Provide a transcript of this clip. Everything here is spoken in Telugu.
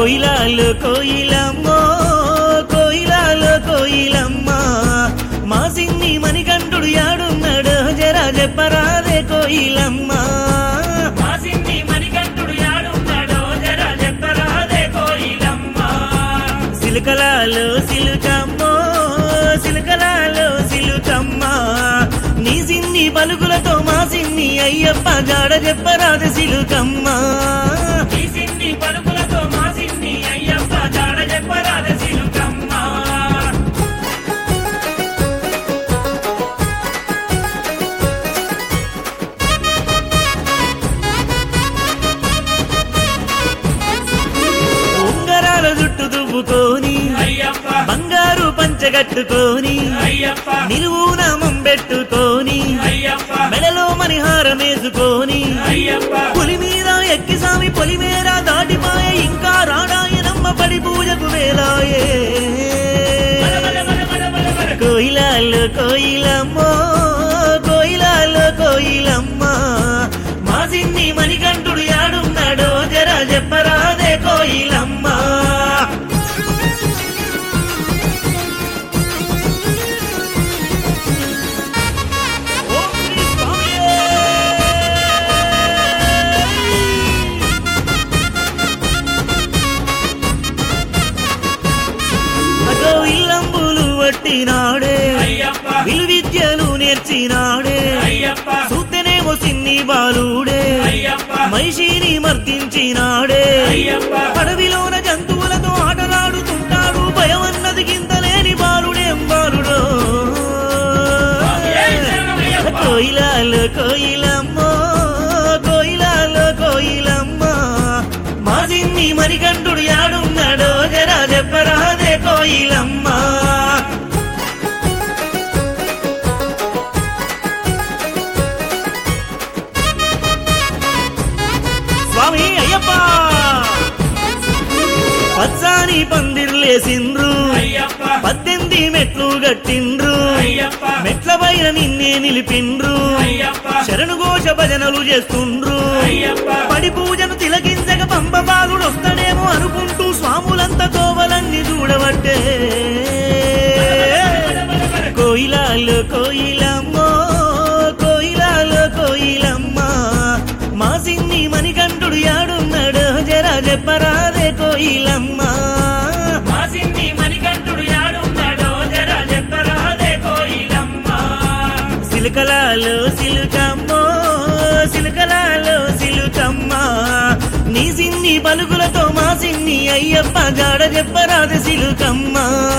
కోయిలాలు కోయిలమ్మో కోయిలాలు కోయిలమ్మ మా సిన్ని మణికంఠుడు యాడున్నాడు జరా చెప్పరాదే కోయిలమ్మ మా సిన్ని మణికంఠుడు యాడున్నాడో జర చెప్పరాదే కోయిలమ్మ సిలుకలాలు సిలుకమ్మో సిలుకలాలు సిలుకమ్మ నీ సిన్ని పలుకులతో మా సిన్ని అయ్యప్ప జాడ చెప్పరాదు సిలుకమ్మ ఈ సిన్ని పలుకులతో మా సిన్ని అయ్యప్ప జాడ చెప్పరాదే సిలుకమ్మ ఉంగరాల జుట్టు దువ్వుకొని అయ్యప్ప బంగారు పంచగట్టుకొని అయ్యప్ప నిలువు నామం పెట్టుకొని అయ్యప్ప మెడలో మణిహారం వేసుకొని అయ్యప్ప పులి మీద ఎక్కి సామి పొలి మేర దాటిపాయ ఇంకా రాడాయనమ్మ పడి పూజకు వేలాయే బల బల బల బల బల బల. కోయిలాలు కోయిలమ్మో కోయిలాలు కోయిలమ్మ మా సిన్ని మణికంఠుడు యాడున్నాడో జర చెప్పరాదే కోయిలమ్మ ఓం శ్రీ స్వామియే! అగో ఇల్లంబులు వట్టినాడే అయ్యప్ప విలువిద్యలు నేర్చినాడే అయ్యప్ప చూస్తేనేమో సిన్ని బాలుడే అయ్యప్ప మహిషిని మర్దించినాడే అయ్యప్ప అడవిలోన జంతువులతో ఆటలాడుతుంటాడు భయం అన్నది గింత లేని బాలుడేం బాలుడో జై శరణమయ్యప్ప. కోయిలాలు కోయిలమ్మో కోయిలాలు కోయిలమ్మ మా సిన్ని మరికంఠుడు యాడున్నాడో జరా చెప్పరాదే కోయిలమ్మ స్వామి అయ్యప్ప పచ్చాని పందిర్లేసిండ్రు అయ్యప్ప పద్దెనిమిది మెట్లు గట్టిండ్రు అయ్యప్ప మెట్ల పైన నిన్నే నిలిపిండ్రు అయ్యప్ప శరణు ఘోష భజనలు చేస్తుండ్రు అయ్యప్ప పడి పూజను తిలకించక పంప బాలుడు వస్తాడేమో అనుకుంటూ స్వాములంతా కోవలన్నీ చూడబట్టే కోయిలాలు కోయిలమ్మో కోయిలాలు కోయిలమ్మ మా సిన్ని మణికంఠుడు యాడున్నాడు జరా చెప్పరాదే కోయిలమ్మ మా సిన్ని మణికంఠుడు యాడున్నాడో జర చెప్పరాదే కోయిలమ్మ సిలుకలాలు సిలుకమ్మో సిలుకలాలు సిలుకమ్మ నీ సిన్ని పలుకులతో మా సిన్ని అయ్యప్ప జాడ చెప్పరాదు సిలుకమ్మ